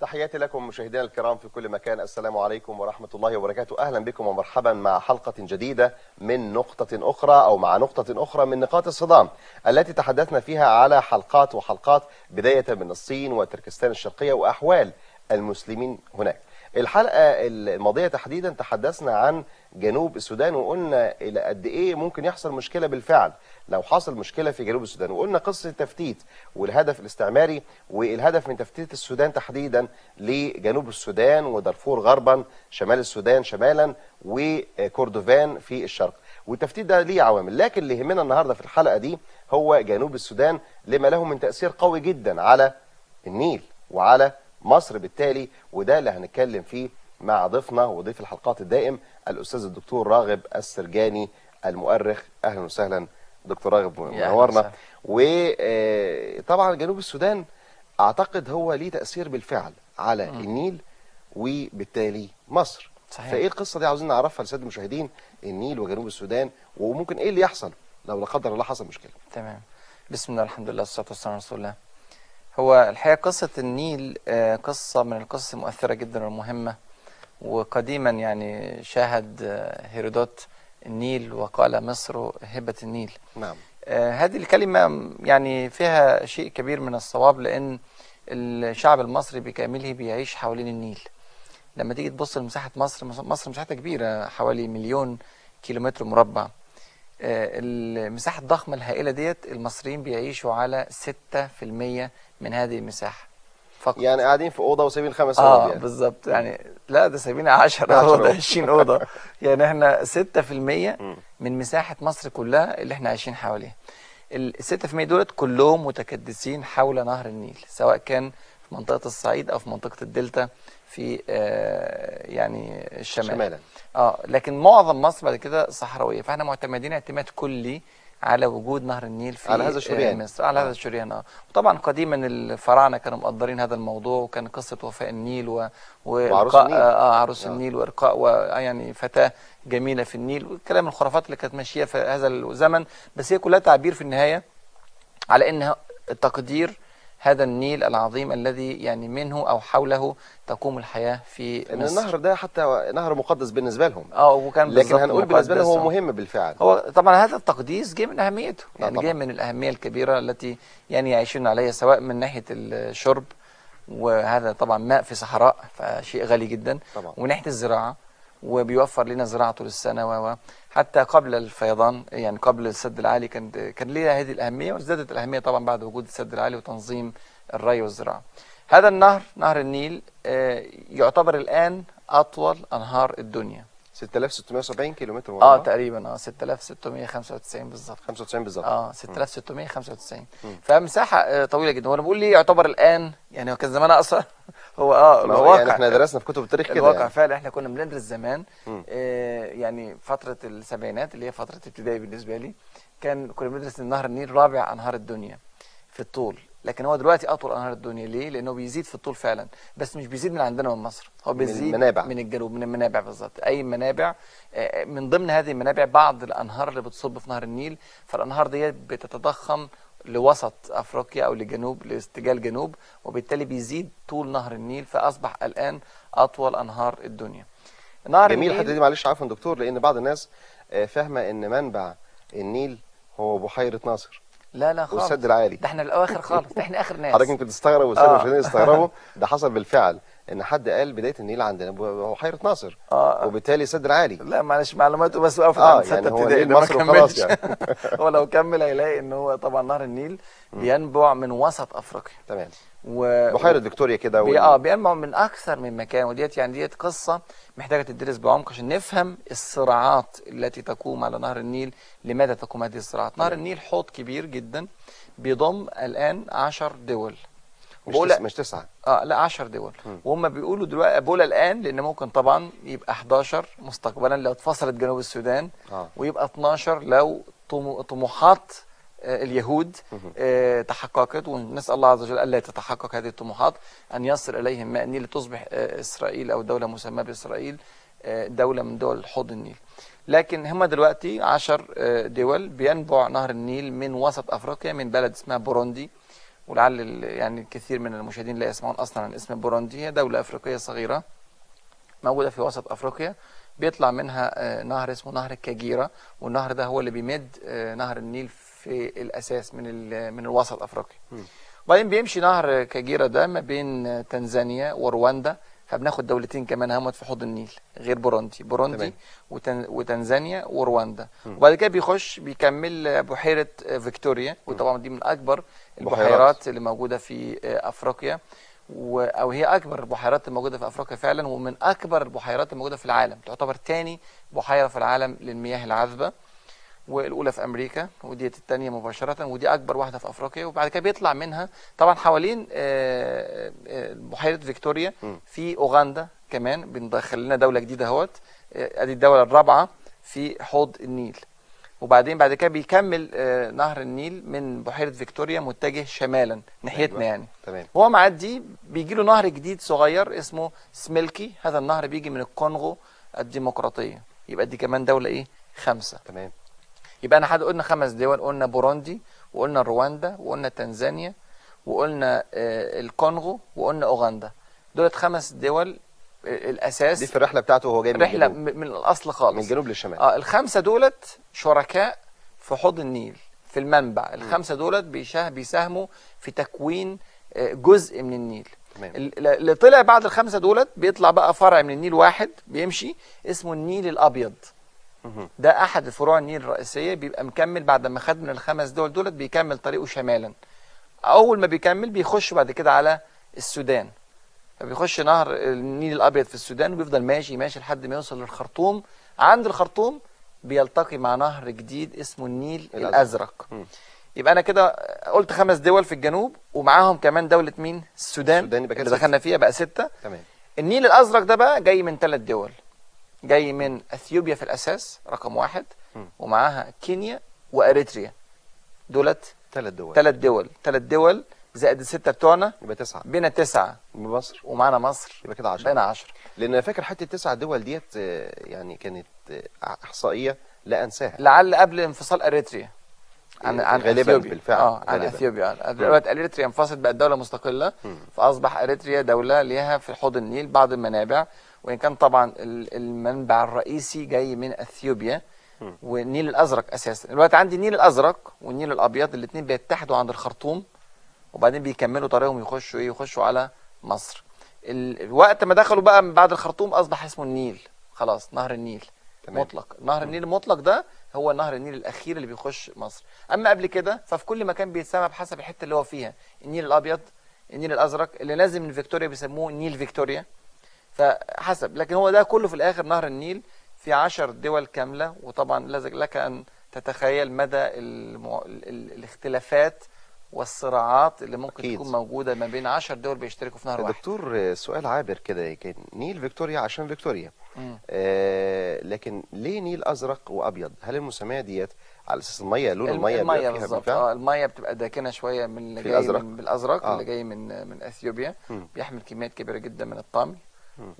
تحياتي لكم مشاهدينا الكرام في كل مكان السلام عليكم ورحمة الله وبركاته أهلا بكم ومرحبا مع حلقة جديدة من نقطة أخرى أو مع نقطة أخرى من نقاط الصدام التي تحدثنا فيها على حلقات وحلقات بداية من الصين وتركستان الشرقية وأحوال المسلمين هناك الحلقة الماضية تحديدا تحدثنا عن جنوب السودان وقلنا إلى قد إيه ممكن يحصل مشكلة بالفعل لو حصل مشكلة في جنوب السودان وقلنا قصة التفتيت والهدف الاستعماري والهدف من تفتيت السودان تحديدا لجنوب السودان ودارفور غربا شمال السودان شمالا وكردوفان في الشرق والتفتيت ده ليه عوامل لكن اللي يهمنا النهارده في الحلقة دي هو جنوب السودان لما له من تأثير قوي جدا على النيل وعلى مصر بالتالي وده اللي هنتكلم فيه مع ضيفنا وضيف الحلقات الدائم الاستاذ الدكتور راغب السرجاني المؤرخ اهلا وسهلا دكتور راغب يا أهلا منورنا وسهلا. وطبعا جنوب السودان اعتقد هو ليه تاثير بالفعل على النيل وبالتالي مصر صحيح. فايه القصه دي عاوزين نعرفها للساده المشاهدين النيل وجنوب السودان وممكن ايه اللي يحصل لو لا قدر الله حصل مشكله تمام بسم الله الحمد لله والصلاة والسلام على رسول الله هو الحقيقة قصة النيل آه، قصة من القصص المؤثرة جدا والمهمة وقديما يعني شاهد آه، هيرودوت النيل وقال مصر هبة النيل نعم آه، هذه الكلمة يعني فيها شيء كبير من الصواب لأن الشعب المصري بكامله بيعيش حوالين النيل لما تيجي تبص لمساحة مصر مصر مساحتها كبيرة حوالي مليون كيلومتر مربع آه، المساحة الضخمة الهائلة ديت المصريين بيعيشوا على 6% من هذه المساحة فقط يعني قاعدين في اوضه وسايبين خمس اه اوض يعني بالظبط يعني لا ده سايبين 10 10 اوضه أوض. 20 اوضه يعني احنا 6% من مساحه مصر كلها اللي احنا عايشين حواليها ال 6% دولت كلهم متكدسين حول نهر النيل سواء كان في منطقه الصعيد او في منطقه الدلتا في آه يعني الشمال شمالا اه لكن معظم مصر بعد كده صحراويه فاحنا معتمدين اعتماد كلي على وجود نهر النيل في على هذا الشريان. آه، مصر على هذا الشريان اه وطبعا قديما الفراعنه كانوا مقدرين هذا الموضوع وكان قصه وفاء النيل و... وعروس وإلقاء- النيل. اه آه، عروس آه. النيل وارقاء ويعني فتاه جميله في النيل والكلام الخرافات اللي كانت ماشيه في هذا الزمن بس هي كلها تعبير في النهايه على ان تقدير هذا النيل العظيم الذي يعني منه او حوله تقوم الحياه في ان مصر النهر ده حتى نهر مقدس بالنسبه لهم اه وكان لكن بالظبط هنقول بالنسبه لهم مقدس. هو مهم بالفعل هو طبعا هذا التقديس جاي من اهميته آه يعني طبعاً. جاي من الاهميه الكبيره التي يعني يعيشون عليها سواء من ناحيه الشرب وهذا طبعا ماء في صحراء فشيء غالي جدا طبعا ومن ناحيه الزراعه وبيوفر لنا زراعه طول السنه و و- حتى قبل الفيضان يعني قبل السد العالي كان كان ليها هذه الاهميه وازدادت الاهميه طبعا بعد وجود السد العالي وتنظيم الري والزراعه. هذا النهر نهر النيل آه، يعتبر الان اطول انهار الدنيا. 6670 كيلومتر اه مربع تقريبا اه 6695 بالظبط 95 بالظبط اه 6695 مم. فمساحه آه، طويله جدا وانا بقول ليه يعتبر الان يعني هو كان زمان اقصر هو اه ما هو الواقع يعني احنا درسنا في كتب التاريخ كده الواقع يعني. فعلا احنا كنا بندرس زمان مم. آه يعني فتره السبعينات اللي هي فتره ابتدائي بالنسبه لي كان كنا بندرس ان نهر النيل رابع انهار الدنيا في الطول لكن هو دلوقتي اطول انهار الدنيا ليه؟ لانه بيزيد في الطول فعلا بس مش بيزيد من عندنا من مصر هو من بيزيد المنابع. من الجنوب من المنابع بالظبط اي منابع آه، من ضمن هذه المنابع بعض الانهار اللي بتصب في نهر النيل فالانهار دي بتتضخم لوسط افريقيا او لجنوب لاستجال الجنوب وبالتالي بيزيد طول نهر النيل فاصبح الان اطول انهار الدنيا نهر جميل النيل الحته دي معلش عفوا دكتور لان بعض الناس آه، فاهمه ان منبع النيل هو بحيره ناصر لا لا خالص والسد العالي ده احنا الاواخر خالص ده احنا اخر ناس حضرتك يمكن تستغرب والساده آه. المشاهدين يستغربوا ده حصل بالفعل ان حد قال بدايه النيل عندنا بحيره ناصر اه وبالتالي السد العالي لا معلش معلوماته بس وقفت آه، عند يعني ستة هو ابتدائي النيل ده ما مصر وخلاص كملش. يعني. هو لو كمل هيلاقي ان هو طبعا نهر النيل بينبع من وسط افريقيا تمام و... بحيره فيكتوريا كده بي... وال- اه بينبع من اكثر من مكان وديت يعني ديت قصه محتاجه تدرس بعمق عشان نفهم الصراعات التي تقوم على نهر النيل لماذا تقوم هذه الصراعات نهر النيل حوض كبير جدا بيضم الان 10 دول مش, بقول- تس... مش تسعه اه لا 10 دول مم. وهم بيقولوا دلوقتي بقول الان لان ممكن طبعا يبقى 11 مستقبلا لو اتفصلت جنوب السودان اه ويبقى 12 لو طمو- طموحات آه، اليهود مهم. آه، تحققت ونسال الله عز وجل الا تتحقق هذه الطموحات ان يصل اليهم ماء النيل لتصبح آه، اسرائيل او دوله مسماه باسرائيل آه، دوله من دول حوض النيل لكن هم دلوقتي 10 آه، دول بينبع نهر النيل من وسط افريقيا من بلد اسمها بوروندي ولعل ال- يعني الكثير من المشاهدين لا يسمعون اصلا عن اسم بوروندي هي دوله افريقيه صغيره موجوده في وسط افريقيا بيطلع منها آه، نهر اسمه نهر الكاجيرا والنهر ده هو اللي بيمد آه، نهر النيل في الاساس من ال- من الوسط افريقيا وبعدين بيمشي نهر كاجيرا ده ما بين آه، تنزانيا ورواندا فبناخد دولتين كمان همت في حوض النيل غير بوروندي بوروندي تمام. وتن... وتنزانيا ورواندا وبعد كده بيخش بيكمل آه، بحيره آه، فيكتوريا وطبعا دي من اكبر بحيرات. البحيرات اللي موجوده في آه، افريقيا و... او هي اكبر البحيرات الموجوده في افريقيا فعلا ومن اكبر البحيرات الموجوده في العالم تعتبر تاني بحيره في العالم للمياه العذبه والاولى في امريكا ودي الثانيه مباشره ودي اكبر واحده في افريقيا وبعد كده بيطلع منها طبعا حوالين آه، آه، بحيره فيكتوريا في اوغندا كمان بندخل لنا دوله جديده اهوت آه، ادي الدوله الرابعه في حوض النيل وبعدين بعد كده بيكمل آه، نهر النيل من بحيره فيكتوريا متجه شمالا ناحيتنا أيوة. يعني تمام وهو معدي بيجي له نهر جديد صغير اسمه سميلكي هذا النهر بيجي من الكونغو الديمقراطيه يبقى دي كمان دوله ايه خمسه تمام يبقى انا حد قلنا خمس دول قلنا بوروندي وقلنا رواندا وقلنا تنزانيا وقلنا آه، الكونغو وقلنا اوغندا دولت خمس دول آه، الاساس دي في الرحله بتاعته وهو جاي من رحله الجنوب م- من الاصل خالص من الجنوب للشمال اه الخمسه دولت شركاء في حوض النيل في المنبع الخمسه دولت بيشه- بيساهموا في تكوين آه، جزء من النيل تمام. ال- اللي طلع بعد الخمسه دولت بيطلع بقى فرع من النيل واحد بيمشي اسمه النيل الابيض مهم. ده احد فروع النيل الرئيسيه بيبقى مكمل بعد ما خد من الخمس دول دولت بيكمل طريقه شمالا اول ما بيكمل بيخش بعد كده على السودان فبيخش نهر النيل الابيض في السودان وبيفضل ماشي ماشي لحد ما يوصل للخرطوم عند الخرطوم بيلتقي مع نهر جديد اسمه النيل الأزرق. الازرق مم. يبقى انا كده قلت خمس دول في الجنوب ومعاهم كمان دوله مين السودان السودان يبقى كده اللي ستة. دخلنا فيها بقى سته تمام النيل الازرق ده بقى جاي من ثلاث دول جاي من اثيوبيا في الاساس رقم واحد مم. ومعاها كينيا واريتريا دولت ثلاث دول ثلاث دول ثلاث دول زائد السته بتوعنا يبقى تسعه بينا تسعه بمصر ومعانا مصر يبقى كده 10 بقينا 10 لان انا فاكر حته التسع دول ديت آه، يعني كانت آه، احصائيه لا انساها لعل قبل انفصال اريتريا عن عن غالباً اثيوبيا بالفعل، اه عن غالباً. اثيوبيا دلوقتي اريتريا انفصلت بقت دوله مستقله فاصبح اريتريا دوله ليها في حوض النيل بعض المنابع وان كان طبعا ال- المنبع الرئيسي جاي من اثيوبيا والنيل الازرق اساسا دلوقتي عندي النيل الازرق والنيل الابيض الاثنين بيتحدوا عند الخرطوم وبعدين بيكملوا طريقهم يخشوا ايه يخشوا على مصر ال- الوقت ما دخلوا بقى من بعد الخرطوم اصبح اسمه النيل خلاص نهر النيل تمام. مطلق نهر النيل المطلق ده هو نهر النيل الاخير اللي بيخش مصر اما قبل كده ففي كل مكان بيتسمى بحسب الحته اللي هو فيها النيل الابيض النيل الازرق اللي نازل من فيكتوريا بيسموه نيل فيكتوريا فحسب لكن هو ده كله في الاخر نهر النيل في عشر دول كامله وطبعا لازم لك ان تتخيل مدى المو... ال... ال... الاختلافات والصراعات اللي ممكن أكيد. تكون موجوده ما بين عشر دول بيشتركوا في نهر واحد دكتور آه، سؤال عابر كده كان نيل فيكتوريا عشان فيكتوريا مم. آه لكن ليه نيل ازرق وابيض هل المسميه ديت على اساس الميه لون الم- الميه الميه بيبقى فيها بالظبط بالفعل؟ اه الميه بتبقى داكنه شويه من اللي في جاي الأزرق. من بالازرق آه. اللي جاي من من اثيوبيا مم. بيحمل كميات كبيره جدا من الطعم مم.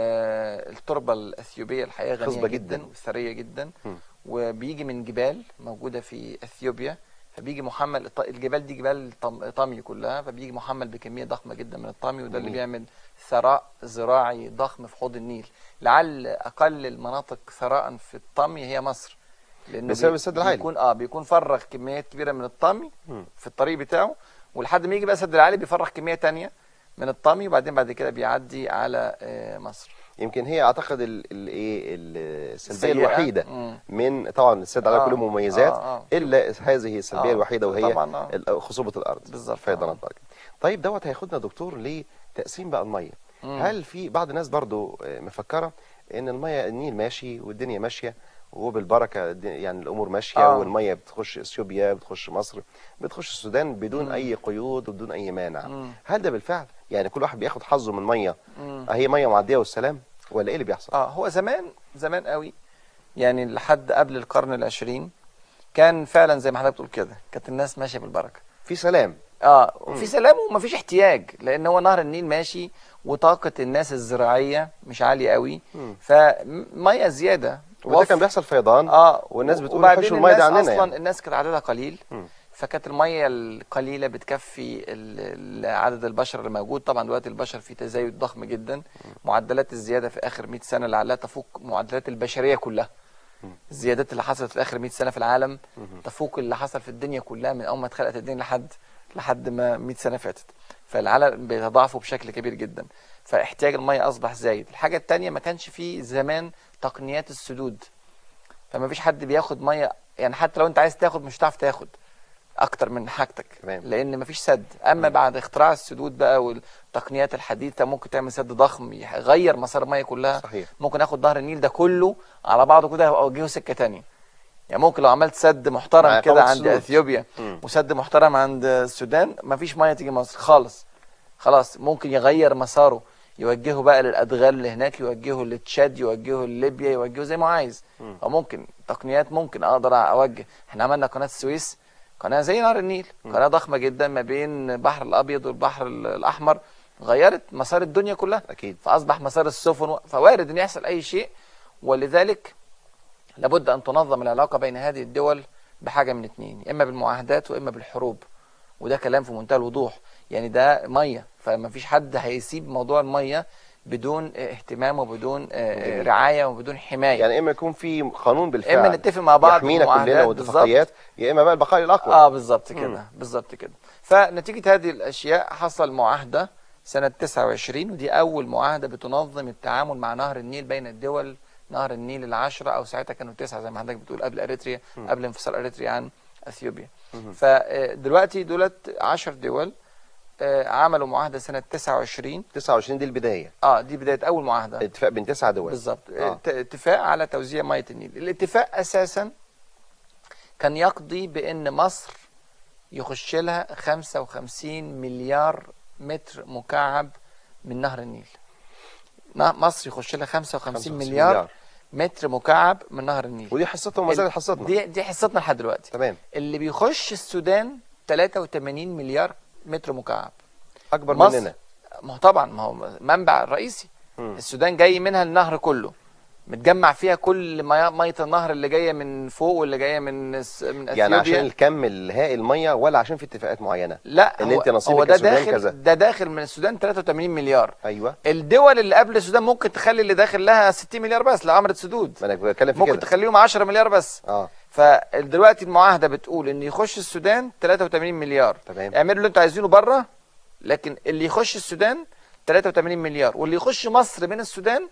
والتربه الاثيوبيه الحقيقه غنيه خصبة جدا, جدا. وثريه جدا مم. وبيجي من جبال موجوده في اثيوبيا فبيجي محمل الط- الجبال دي جبال طم- طمي كلها فبيجي محمل بكميه ضخمه جدا من الطمي وده اللي جميل. بيعمل ثراء زراعي ضخم في حوض النيل لعل اقل المناطق ثراء في الطمي هي مصر لانه بسبب بي- السد العالي. بيكون اه بيكون فرغ كميات كبيره من الطمي مم. في الطريق بتاعه ولحد ما يجي بقى السد العالي بيفرغ كميه تانية من الطمي وبعدين بعد كده بيعدي على آه، مصر يمكن هي اعتقد ال- ال- ايه ال- السلبيه السيئة. الوحيده مم. من طبعا السد على آه. كل مميزات آه، آه. الا هذه السلبيه آه. الوحيده وهي طبعاً، آه. ال- خصوبه الارض بالظبط، فيضانات آه. بركه طيب دوت هياخدنا دكتور لتقسيم بقى الميه مم. هل في بعض الناس برضو آه، مفكره ان الميه النيل ماشي والدنيا ماشيه وبالبركه الد- يعني الامور ماشيه آه. والميه بتخش اثيوبيا بتخش مصر بتخش السودان بدون مم. اي قيود وبدون اي مانع مم. هل ده بالفعل يعني كل واحد بياخد حظه من ميه مم. هي ميه معديه والسلام ولا ايه اللي بيحصل اه هو زمان زمان قوي يعني لحد قبل القرن العشرين كان فعلا زي ما حضرتك بتقول كده كانت الناس ماشيه بالبركه في سلام اه وفي سلام ومفيش احتياج لان هو نهر النيل ماشي وطاقه الناس الزراعيه مش عاليه قوي مم. فميه زياده وده وفر. كان بيحصل فيضان اه والناس بتقول وبعدين حشوا الميه ده الناس عننا اصلا يعني الناس كانت عددها قليل مم. فكانت الميه القليله بتكفي ال- ال- عدد البشر اللي موجود طبعا دلوقتي البشر في تزايد ضخم جدا معدلات الزياده في اخر 100 سنه لعلها تفوق معدلات البشريه كلها الزيادات اللي حصلت في اخر 100 سنه في العالم تفوق اللي حصل في الدنيا كلها من اول ما اتخلقت الدنيا لحد لحد ما 100 سنه فاتت فالعالم بيتضاعفوا بشكل كبير جدا فاحتياج الميه اصبح زايد الحاجه الثانيه ما كانش في زمان تقنيات السدود فما فيش حد بياخد ميه يعني حتى لو انت عايز تاخد مش هتعرف تاخد اكتر من حاجتك تمام. لان مفيش سد اما بعد اختراع السدود بقى والتقنيات الحديثه ممكن تعمل سد ضخم يغير مسار الميه كلها صحيح. ممكن اخد ظهر النيل ده كله على بعضه كده اوجهه سكه تانية يعني ممكن لو عملت سد مع محترم إقامة كده عند السدود. اثيوبيا مم. وسد محترم عند السودان مفيش ميه تيجي مصر خالص خلاص ممكن يغير مساره يوجهه بقى للادغال اللي هناك يوجهه لتشاد يوجهه لليبيا يوجهه زي ما هو عايز او ممكن تقنيات ممكن اقدر اوجه احنا عملنا قناه السويس قناه زي نهر النيل قناه ضخمه جدا ما بين البحر الابيض والبحر ال- الاحمر غيرت مسار الدنيا كلها اكيد فاصبح مسار السفن و- فوارد ان يحصل اي شيء ولذلك لابد ان تنظم العلاقه بين هذه الدول بحاجه من اتنين يا اما بالمعاهدات واما بالحروب وده كلام في منتهى الوضوح يعني ده ميه فما فيش حد هيسيب موضوع الميه بدون اهتمام وبدون آه، جميل. رعايه وبدون حمايه يعني اما يكون في قانون بالفعل اما نتفق مع بعض يحمينا كلنا بمعاهدات واتفاقيات يا اما بقى البقاء الاقوى اه بالظبط كده بالظبط كده فنتيجه هذه الاشياء حصل معاهده سنه 29 ودي اول معاهده بتنظم التعامل مع نهر النيل بين الدول نهر النيل العشرة او ساعتها كانوا تسعه زي ما حضرتك بتقول قبل اريتريا قبل انفصال اريتريا عن اثيوبيا فدلوقتي دولت 10 دول آه، عملوا معاهده سنه 29 29 دي البدايه اه دي بدايه اول معاهده اتفاق بين تسع دول بالظبط آه. ات- اتفاق على توزيع ميه النيل الاتفاق اساسا كان يقضي بان مصر يخش لها 55 مليار متر مكعب من نهر النيل ن- مصر يخش لها 55 55 مليار, مليار. متر مكعب من نهر النيل ودي حصتهم وما زالت حصتنا دي دي حصتنا لحد دلوقتي تمام اللي بيخش السودان 83 مليار متر مكعب اكبر مصر مننا ما هو طبعا ما هو منبع الرئيسي مم. السودان جاي منها النهر كله متجمع فيها كل مي- ميه النهر اللي جايه من فوق واللي جايه من الس- من اثيوبيا يعني عشان الكم الهائل الميه ولا عشان في اتفاقات معينه لا ان هو, انت نصيبك هو ده السودان داخل كذا. ده داخل من السودان 83 مليار ايوه الدول اللي قبل السودان ممكن تخلي اللي داخل لها 60 مليار بس لو عملت سدود ما انا بتكلم في ممكن كده تخليهم 10 مليار بس اه فدلوقتي المعاهده بتقول ان يخش السودان 83 مليار تمام. اعملوا اللي انتوا عايزينه بره لكن اللي يخش السودان 83 مليار واللي يخش مصر من السودان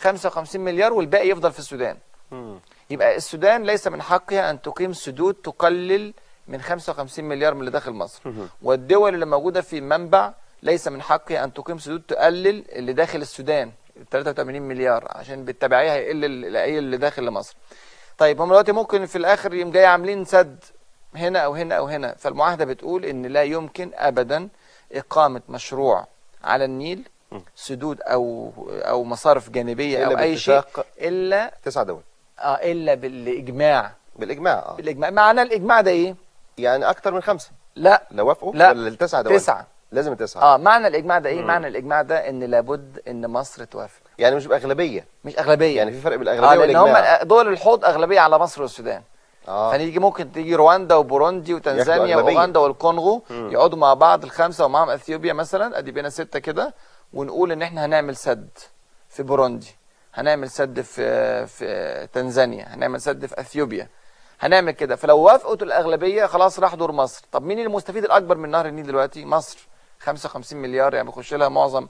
55 مليار والباقي يفضل في السودان مم. يبقى السودان ليس من حقها ان تقيم سدود تقلل من 55 مليار من اللي داخل مصر والدول اللي موجوده في منبع ليس من حقها ان تقيم سدود تقلل اللي داخل السودان 83 مليار عشان بالتبعيه هيقل ال- اللي داخل لمصر طيب هم دلوقتي ممكن في الاخر يوم جاي عاملين سد هنا او هنا او هنا فالمعاهده بتقول ان لا يمكن ابدا اقامه مشروع على النيل سدود او او مصارف جانبيه إلا او اي شيء باتفاق الا تسع دول اه الا بالاجماع بالاجماع اه بالاجماع معنى الاجماع ده ايه يعني اكتر من خمسه لا لو وافقوا لا. ولا التسعه دول تسعة لازم التسعه اه معنى الاجماع ده ايه معنى الاجماع ده ان لابد ان مصر توافق يعني مش باغلبيه مش اغلبيه يعني في فرق بين اه الاغلبيه لان والاجماع هم دول الحوض اغلبيه على مصر والسودان اه فنيجي ممكن تيجي رواندا وبوروندي وتنزانيا ياخدوا أغلبية. واوغندا والكونغو يقعدوا مع بعض الخمسه ومعاهم اثيوبيا مثلا ادي بينا سته كده ونقول ان احنا هنعمل سد في بوروندي هنعمل سد في في تنزانيا هنعمل سد في اثيوبيا هنعمل كده فلو وافقت الاغلبيه خلاص راح دور مصر طب مين المستفيد الاكبر من نهر النيل دلوقتي مصر 55 مليار يعني بيخش لها معظم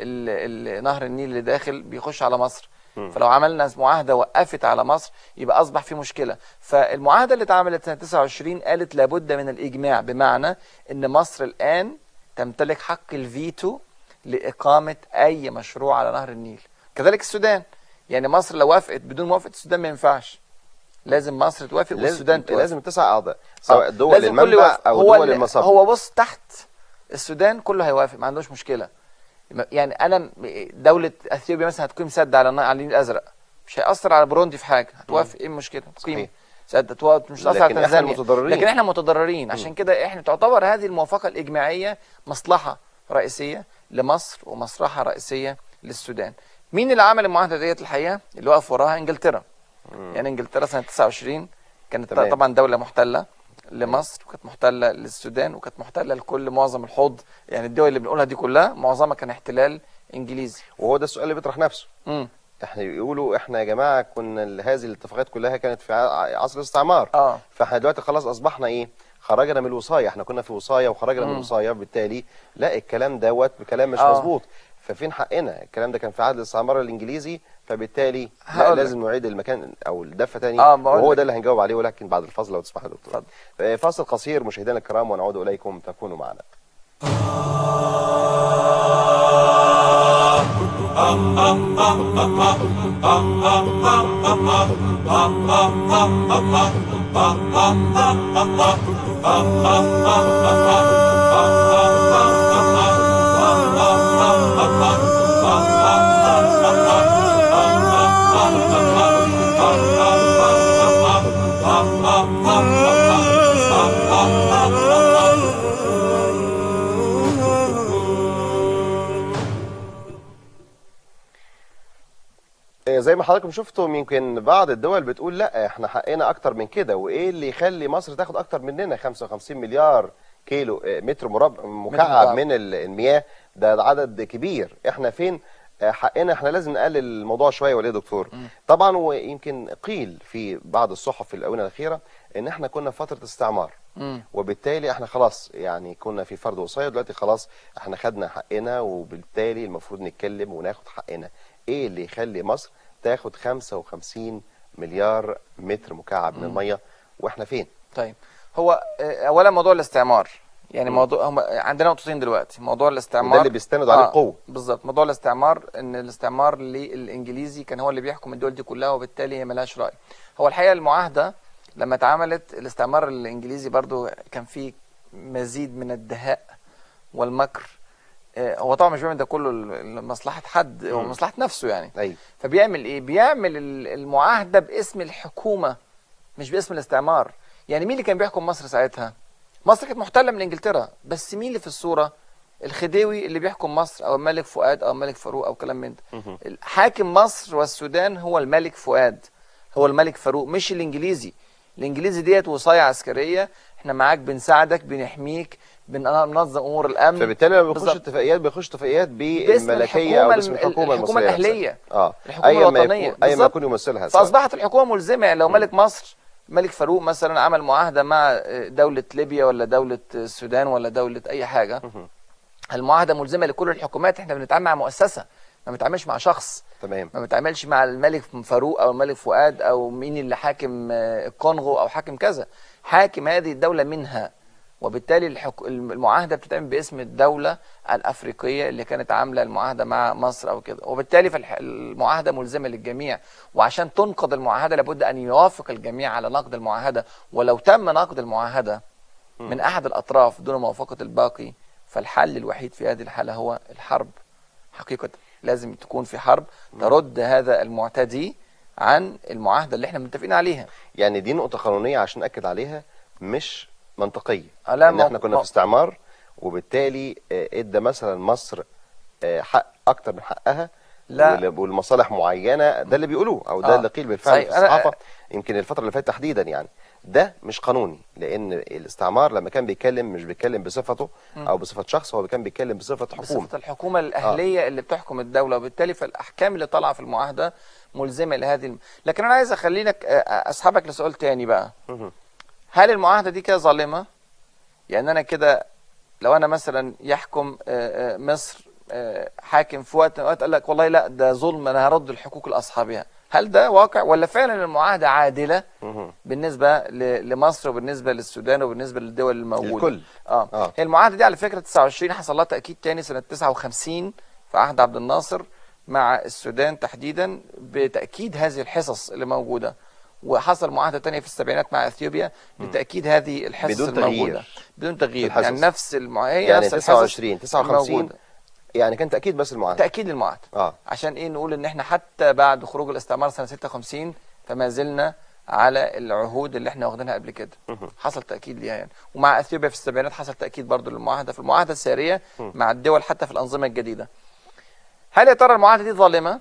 ال- ال- نهر النيل اللي داخل بيخش على مصر فلو عملنا معاهده وقفت على مصر يبقى اصبح في مشكله فالمعاهده اللي اتعملت سنه 29 قالت لابد من الاجماع بمعنى ان مصر الان تمتلك حق الفيتو لاقامه اي مشروع على نهر النيل كذلك السودان يعني مصر لو وافقت بدون موافقه السودان ما ينفعش لازم مصر توافق والسودان لازم توافق لازم التسع اعضاء سواء آه، دول لازم كله المنبع يوافق. او هو دول ال- المصب هو بص تحت السودان كله هيوافق ما عندوش مشكله يعني انا م- دوله اثيوبيا مثلا هتقيم سد على الن- على النيل الازرق مش هياثر على بوروندي في حاجه هتوافق ايه المشكله تقيم صحيح. سد هتوافق مش هتاثر على لكن إحنا تنزانيا المتضررين. لكن احنا متضررين عشان كده احنا تعتبر هذه الموافقه الاجماعيه مصلحه رئيسيه لمصر ومصلحه رئيسيه للسودان مين اللي عمل المعاهده ديت الحقيقه اللي وقف وراها انجلترا يعني انجلترا سنه 29 كانت تمام. طبعا دوله محتله لمصر وكانت محتله للسودان وكانت محتله لكل معظم الحوض يعني الدول اللي بنقولها دي كلها معظمها كان احتلال انجليزي وهو ده السؤال اللي بيطرح نفسه امم احنا بيقولوا احنا يا جماعه كنا ال- هذه الاتفاقات كلها كانت في ع- عصر الاستعمار اه فاحنا دلوقتي خلاص اصبحنا ايه خرجنا من الوصايه احنا كنا في وصايه وخرجنا من مم. الوصايه بالتالي لا الكلام دوت كلام مش آه. مظبوط ففين حقنا الكلام ده كان في عهد الاستعمار الانجليزي فبالتالي لا هقول لك. لازم نعيد المكان او الدفه تاني آه، بقول وهو لك. ده اللي هنجاوب عليه ولكن بعد الفاصل لو تسمح يا دكتور اتفضل. آه، فاصل قصير مشاهدينا الكرام ونعود اليكم تكونوا معنا آه، زي ما حضراتكم شفتم يمكن بعض الدول بتقول لا احنا حقنا اكتر من كده وايه اللي يخلي مصر تاخد اكتر مننا 55 مليار كيلو آه، متر مربع مكعب مكعب. من ال- المياه ده عدد كبير احنا فين آه، حقنا احنا لازم نقلل الموضوع شويه ولا إيه يا دكتور طبعا ويمكن قيل في بعض الصحف في الاونه الاخيره ان احنا كنا في فتره استعمار امم وبالتالي احنا خلاص يعني كنا في فرض وصايه دلوقتي خلاص احنا خدنا حقنا وبالتالي المفروض نتكلم وناخد حقنا ايه اللي يخلي مصر تاخد 55 مليار متر مكعب من الميه واحنا فين طيب هو آه، اولا موضوع الاستعمار يعني موضوع هم عندنا نقطتين دلوقتي موضوع الاستعمار وده اللي بيستندوا عليه القوه بالظبط موضوع الاستعمار ان الاستعمار للانجليزي كان هو اللي بيحكم الدول دي كلها وبالتالي هي ملهاش راي هو الحقيقه المعاهده لما اتعملت الاستعمار الانجليزي برضو كان فيه مزيد من الدهاء والمكر آه، هو طبعا مش بيعمل ده كله ل- لمصلحه حد هو مم. مصلحه نفسه يعني ايوه فبيعمل ايه بيعمل ال- المعاهده باسم الحكومه مش باسم الاستعمار يعني مين اللي كان بيحكم مصر ساعتها مصر كانت محتله من انجلترا بس مين اللي في الصوره الخديوي اللي بيحكم مصر او الملك فؤاد او الملك فاروق او كلام من ده مهم. حاكم مصر والسودان هو الملك فؤاد هو الملك فاروق مش الانجليزي الانجليزي ديت وصايه عسكريه احنا معاك بنساعدك بنحميك بننظم امور الامن فبالتالي لما بيخش بالظبط. اتفاقيات بيخش اتفاقيات باسم بالملكيه او الحكومة باسم الم- الحكومه الحكومة المصريه نفسها. الأهلية. اه الحكومة ايا ما الوطنية. يكون ايا ما بالظبط. يكون يمثلها سواء. فاصبحت الحكومه ملزمه يعني لو ملك مصر ملك فاروق مثلا عمل معاهده مع دوله ليبيا ولا دوله السودان ولا دوله اي حاجه مهم. المعاهده ملزمه لكل الحكومات احنا بنتعامل مع مؤسسه ما بنتعاملش مع شخص تمام ما بنتعاملش مع الملك فاروق او الملك فؤاد او مين اللي حاكم آه، الكونغو او حاكم كذا حاكم هذه الدوله منها وبالتالي الحك... المعاهده بتتعمل باسم الدوله الافريقيه اللي كانت عامله المعاهده مع مصر او كده وبالتالي فالمعاهده ملزمه للجميع وعشان تنقض المعاهده لابد ان يوافق الجميع على نقد المعاهده ولو تم نقد المعاهده من احد الاطراف دون موافقه الباقي فالحل الوحيد في هذه الحاله هو الحرب حقيقه لازم تكون في حرب ترد هذا المعتدي عن المعاهده اللي احنا متفقين عليها يعني دي نقطه قانونيه عشان اكد عليها مش منطقيه آه، لا، ان مو- احنا كنا مو- في استعمار وبالتالي آه، ادى مثلا مصر آه، حق اكتر من حقها لا. وال- والمصالح معينه ده اللي بيقولوه او ده آه. اللي قيل بالفعل صحيح. في أنا- الصحافه يمكن الفتره اللي فاتت تحديدا يعني ده مش قانوني لان الاستعمار لما كان بيتكلم مش بيتكلم بصفته او بصفه شخص هو كان بيتكلم بصفه حكومه بصفه الحكومه الاهليه اللي بتحكم الدوله وبالتالي فالاحكام اللي طالعه في المعاهده ملزمه لهذه الم... لكن انا عايز اخلينك آه، اسحبك لسؤال تاني بقى مهم. هل المعاهده دي كده ظالمه يعني انا كده لو انا مثلا يحكم آه، آه، مصر آه، حاكم في وقت من الأوقات قال لك والله لا ده ظلم انا هرد الحقوق لاصحابها هل ده واقع ولا فعلا المعاهده عادله مهم. بالنسبه ل- لمصر وبالنسبه للسودان وبالنسبه للدول الموجوده الكل. اه, آه. هي المعاهده دي على فكره 29 حصل لها تاكيد تاني سنه 59 في عهد عبد الناصر مع السودان تحديدا بتاكيد هذه الحصص اللي موجوده وحصل معاهده تانية في السبعينات مع اثيوبيا لتاكيد هذه الحصص بدون الموجوده تغيير. بدون تغيير الحصص. يعني نفس المع... هي يعني نفس الحصص 29 59 الموجودة. يعني كان تاكيد بس المعاهده تاكيد للمعاهده اه عشان ايه نقول ان احنا حتى بعد خروج الاستعمار سنه 56 فما زلنا على العهود اللي احنا واخدينها قبل كده مهم. حصل تاكيد ليها يعني ومع اثيوبيا في السبعينات حصل تاكيد برضو للمعاهده في المعاهده الساريه مع الدول حتى في الانظمه الجديده هل يا ترى المعاهده دي ظالمه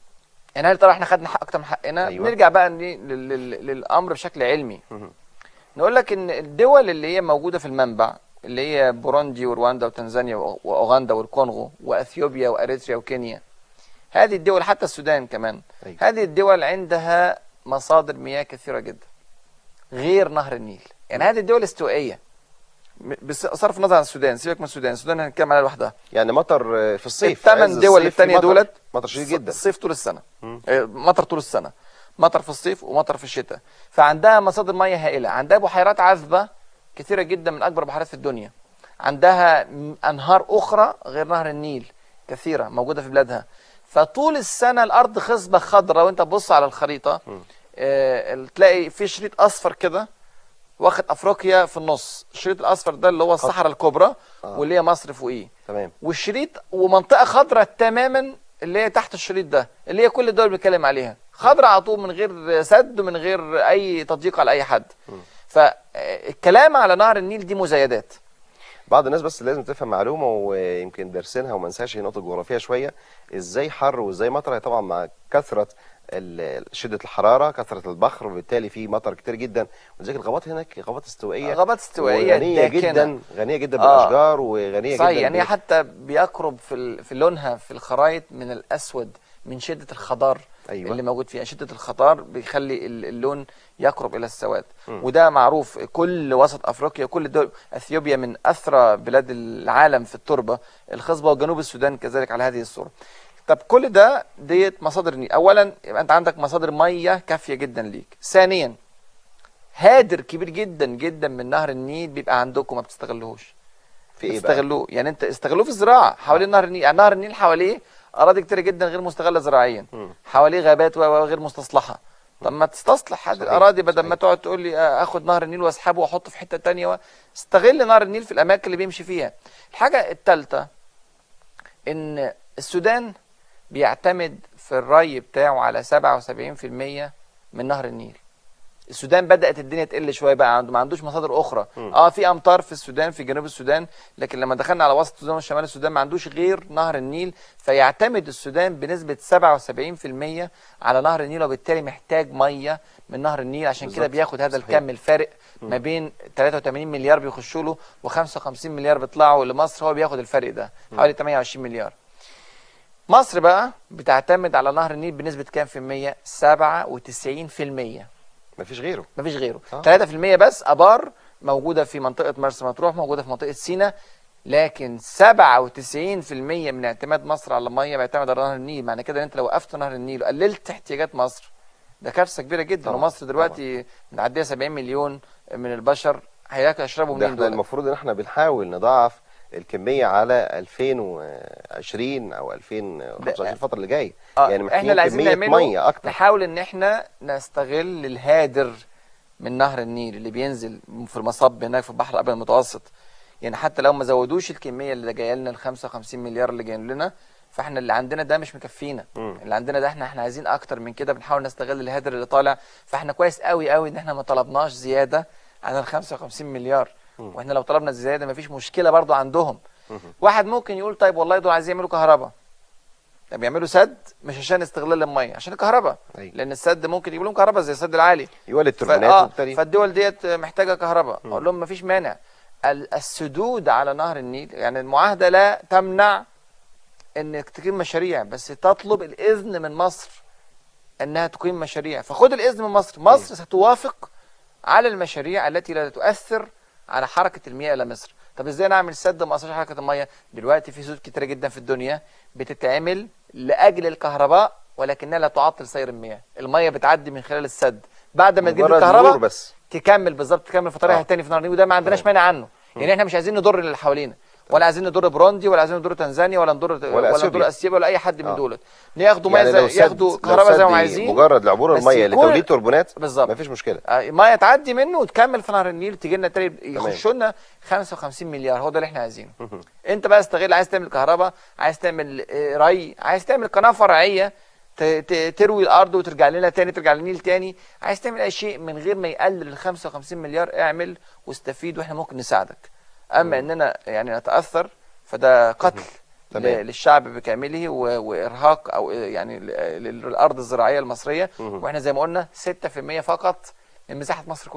يعني هل يا ترى احنا خدنا حق اكتر من حقنا أيوة. نرجع بقى لل- لل- للامر بشكل علمي مهم. نقول لك ان الدول اللي هي موجوده في المنبع اللي هي بوروندي ورواندا وتنزانيا و- واوغندا والكونغو واثيوبيا واريتريا وكينيا هذه الدول حتى السودان كمان أيوة. هذه الدول عندها مصادر مياه كثيره جدا غير نهر النيل يعني هذه الدول استوائيه م- بس صرف النظر عن السودان سيبك من السودان السودان هنتكلم عليها لوحدها يعني مطر آه، في الصيف عز الثمان دول الصيف في الثانيه مطر. دولت مطر شديد الص- جدا الصيف طول السنه مم. آه، مطر طول السنه مطر في الصيف ومطر في الشتاء فعندها مصادر مياه هائله عندها بحيرات عذبه كثيره جدا من اكبر بحيرات في الدنيا عندها م- انهار اخرى غير نهر النيل كثيره موجوده في بلادها فطول السنه الارض خصبه خضراء وانت تبص على الخريطه آه تلاقي في شريط اصفر كده واخد افريقيا في النص الشريط الاصفر ده اللي هو الصحراء الكبرى آه. واللي هي مصر فوقيه تمام والشريط ومنطقه خضراء تماما اللي هي تحت الشريط ده اللي هي كل الدول بنتكلم عليها خضراء على طول من غير سد ومن غير اي تضييق على اي حد فالكلام على نهر النيل دي مزايدات بعض الناس بس لازم تفهم معلومه ويمكن دارسينها وما ننساش هي نقطه جغرافيه شويه ازاي حر وازاي مطر هي طبعا مع كثره ال- شده الحراره كثره البخر وبالتالي في مطر كتير جدا ولذلك الغابات هناك غابات استوائيه غابات استوائيه غنيه داكنة. جدا غنيه جدا آه. بالاشجار وغنيه صحيح جدا يعني ب- حتى بيقرب في ال- في لونها في الخرايط من الاسود من شده الخضار أيوة. اللي موجود فيها شده الخضار بيخلي ال- اللون يقرب الى السواد وده معروف كل وسط افريقيا كل دول اثيوبيا من اثرى بلاد العالم في التربه الخصبه وجنوب السودان كذلك على هذه الصوره طب كل ده ديت مصادر النيل اولا يبقى انت عندك مصادر ميه كافيه جدا ليك ثانيا هادر كبير جدا جدا من نهر النيل بيبقى عندكم ما بتستغلوهوش في ايه بقى استغلوه يعني انت استغلوه في الزراعه حوالين نهر النيل يعني نهر النيل حواليه اراضي كتيره جدا غير مستغله زراعيا مم. حواليه غابات و- وغير مستصلحه طب ما تستصلح هذه صحيح، الاراضي بدل صحيح. ما تقعد تقول لي آه، اخد نهر النيل واسحبه واحطه في حته تانية و- استغل نهر النيل في الاماكن اللي بيمشي فيها الحاجه الثالثه ان السودان بيعتمد في الري بتاعه على 77% من نهر النيل السودان بدات الدنيا تقل شويه بقى عنده ما عندوش مصادر اخرى مم. اه في امطار في السودان في جنوب السودان لكن لما دخلنا على وسط السودان وشمال السودان ما عندوش غير نهر النيل فيعتمد السودان بنسبه 77% على نهر النيل وبالتالي محتاج ميه من نهر النيل عشان كده بالظبط. بياخد هذا صحيح. الكم الفارق ما بين 83 مليار بيخشوا له و55 مليار بيطلعوا لمصر هو بياخد الفرق ده حوالي 28 مليار مصر بقى بتعتمد على نهر النيل بنسبه كام في المية 97% مفيش غيره مفيش غيره آه. 3% بس ابار موجوده في منطقه مرسى مطروح موجوده في منطقه سيناء لكن 97% من اعتماد مصر على الميه بيعتمد على نهر النيل معنى كده ان انت لو وقفت نهر النيل وقللت احتياجات مصر ده كارثه كبيره جدا طبعاً، ومصر دلوقتي معديه 70 مليون من البشر هياكلوا يشربوا ده منين احنا دول المفروض ان احنا بنحاول نضاعف الكميه على 2020 او 2025 الفتره اللي جايه آه، يعني احنا اللي عايزين كميه نعمله ميه اكتر نحاول ان احنا نستغل الهادر من نهر النيل اللي بينزل في المصب هناك في البحر الابيض المتوسط يعني حتى لو ما زودوش الكميه اللي جايه لنا ال 55 مليار اللي جايين لنا فاحنا اللي عندنا ده مش مكفينا مم. اللي عندنا ده احنا احنا عايزين اكتر من كده بنحاول نستغل الهادر اللي طالع فاحنا كويس قوي قوي ان احنا ما طلبناش زياده عن ال 55 مليار واحنا لو طلبنا زياده ما فيش مشكله برضو عندهم واحد ممكن يقول طيب والله دول عايزين يعملوا كهرباء طب يعملوا سد مش عشان استغلال الميه عشان الكهرباء أيوة. لان السد ممكن يجيب لهم كهرباء زي السد العالي يولد ف- توربينات آه وبالتالي فالدول ديت محتاجه كهرباء اقول لهم مفيش مانع ال- السدود على نهر النيل يعني المعاهده لا تمنع انك تقيم مشاريع بس تطلب الاذن من مصر انها تقيم مشاريع فخد الاذن من مصر مصر ستوافق على المشاريع التي لا تؤثر على حركه المياه الى مصر طب ازاي نعمل سد ما اثرش على حركه المياه دلوقتي في سدود كتيره جدا في الدنيا بتتعمل لاجل الكهرباء ولكنها لا تعطل سير المياه المياه بتعدي من خلال السد بعد ما تجيب مجرد الكهرباء مرور بس تكمل بالظبط تكمل في طريقها آه. التاني في نهر النيل وده ما عندناش مانع عنه يعني احنا مش عايزين نضر اللي حوالينا ولا عايزين نضر بروندي ولا عايزين نضر تنزانيا ولا نضر ولا, أثيوبيا. نضر اثيوبيا ولا اي حد من آه. دول ياخدوا ميه يعني لو زي سد- ياخدوا لو كهرباء زي ما سد عايزين مجرد لعبور بس الميه يكون- لتوليد توربينات بالظبط. مفيش مشكله آه، ميه تعدي منه وتكمل في نهر النيل تيجي لنا تاني يخشوا لنا 55 مليار هو ده اللي احنا عايزينه انت بقى استغل عايز تعمل كهرباء عايز تعمل آه، ري عايز تعمل قناه فرعيه ت- ت- تروي الارض وترجع لنا تاني ترجع للنيل تاني عايز تعمل اي شيء من غير ما يقلل ال 55 مليار اعمل واستفيد واحنا ممكن نساعدك اما اننا يعني نتاثر فده قتل تمام. ل- للشعب بكامله و- وارهاق او يعني ل- للارض الزراعيه المصريه مهم. واحنا زي ما قلنا 6% فقط من مساحه مصر كلها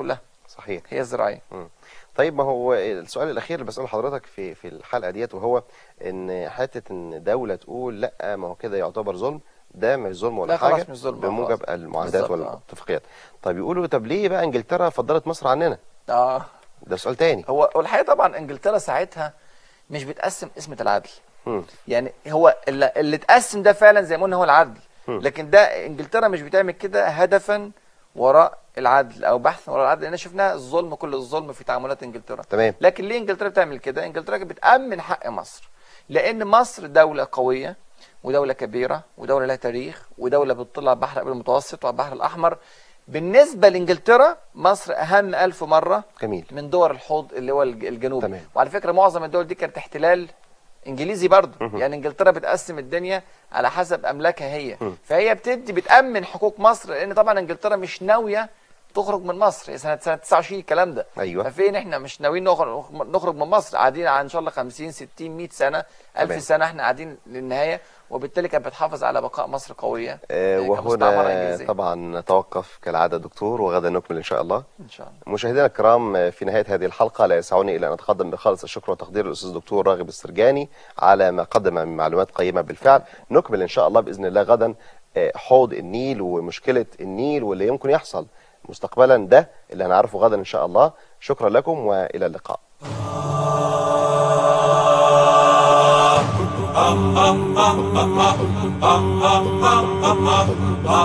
صحيح هي الزراعيه مم. طيب ما هو السؤال الاخير اللي بساله لحضرتك في في الحلقه ديت وهو ان حته ان دوله تقول لا ما هو كده يعتبر ظلم ده مش ظلم ولا لا خلاص حاجه مش ظلم، بموجب خلاص. المعاهدات بالظبط، آه. والاتفاقيات طيب يقولوا طب ليه بقى انجلترا فضلت مصر عننا اه ده سؤال تاني هو والحقيقه طبعا انجلترا ساعتها مش بتقسم قسمه العدل مم. يعني هو اللي, اللي اتقسم ده فعلا زي ما قلنا هو العدل مم. لكن ده انجلترا مش بتعمل كده هدفا وراء العدل او بحثا وراء العدل لان شفنا الظلم كل الظلم في تعاملات انجلترا تمام لكن ليه انجلترا بتعمل كده انجلترا بتامن حق مصر لان مصر دوله قويه ودوله كبيره ودوله لها تاريخ ودوله بتطل على البحر الابيض المتوسط وعلى البحر الاحمر بالنسبه لانجلترا مصر اهم ألف مره جميل من دول الحوض اللي هو الج- الجنوبي تمام. وعلى فكره معظم الدول دي كانت احتلال انجليزي برضه مهم. يعني انجلترا بتقسم الدنيا على حسب املاكها هي مم. فهي بتدي بتامن حقوق مصر لان طبعا انجلترا مش ناويه تخرج من مصر هي سنه سنه 29 الكلام ده ايوه ففين احنا مش ناويين نخرج نخرج من مصر قاعدين على ان شاء الله 50 60 100 سنه تمام. 1000 سنه احنا قاعدين للنهايه وبالتالي كانت بتحافظ على بقاء مصر قويه آه آه، كمستعمره وهنا انجليزيه طبعا نتوقف كالعاده دكتور وغدا نكمل ان شاء الله ان شاء الله مشاهدينا الكرام في نهاية هذه الحلقة لا يسعني إلا أن أتقدم بخالص الشكر والتقدير للأستاذ الدكتور راغب السرجاني على ما قدم من معلومات قيمة بالفعل نكمل إن شاء الله بإذن الله غدا آه، حوض النيل ومشكلة النيل واللي يمكن يحصل مستقبلا ده اللي هنعرفه غدا إن شاء الله شكرا لكم وإلى اللقاء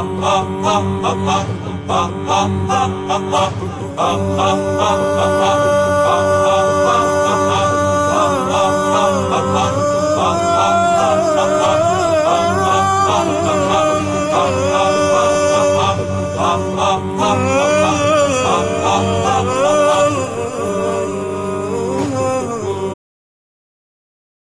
Ah, ah, ah, ah, ah.